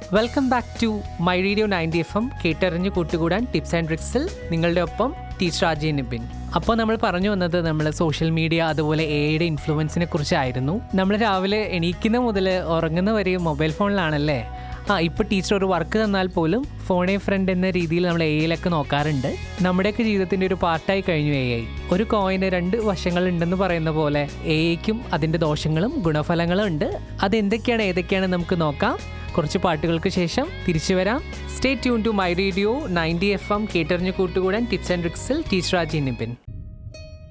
welcome back to my radio ninety F M കേട്ടറിഞ്ഞ് കൂട്ടുകൂടാൻ tips and ട്രിക്സിൽ നിങ്ങളുടെ ഒപ്പം ടീച്ചർ അജയ് നിബിൻ അപ്പോൾ നമ്മൾ പറഞ്ഞു വന്നത് നമ്മൾ സോഷ്യൽ മീഡിയ അതുപോലെ എയുടെ ഇൻഫ്ലുവൻസിനെ കുറിച്ചായിരുന്നു നമ്മൾ രാവിലെ എണീക്കുന്ന മുതൽ ഉറങ്ങുന്ന വരെ മൊബൈൽ ഫോണിലാണല്ലേ ആ ഇപ്പോൾ ടീച്ചർ ഒരു വർക്ക് തന്നാൽ പോലും ഫോണെ ഫ്രണ്ട് എന്ന രീതിയിൽ നമ്മൾ എ ഐയിലൊക്കെ നോക്കാറുണ്ട് നമ്മുടെയൊക്കെ ജീവിതത്തിൻ്റെ ഒരു പാർട്ടായി കഴിഞ്ഞു എ ഐ ഒരു കോയിന് രണ്ട് വശങ്ങളുണ്ടെന്ന് പറയുന്ന പോലെ എ ഐക്കും അതിൻ്റെ ദോഷങ്ങളും ഗുണഫലങ്ങളും ഉണ്ട് അതെന്തൊക്കെയാണ് ഏതൊക്കെയാണ് നമുക്ക് നോക്കാം കുറച്ച് പാട്ടുകൾക്ക് ശേഷം തിരിച്ചു വരാം stay tune to my radio ninety F M കേട്ടറിഞ്ഞു കൂട്ടുകൂടാൻ ടിപ്സ് ആൻഡ് ട്രിക്സിൽ ടീച്ചർ രാജി നിപിൻ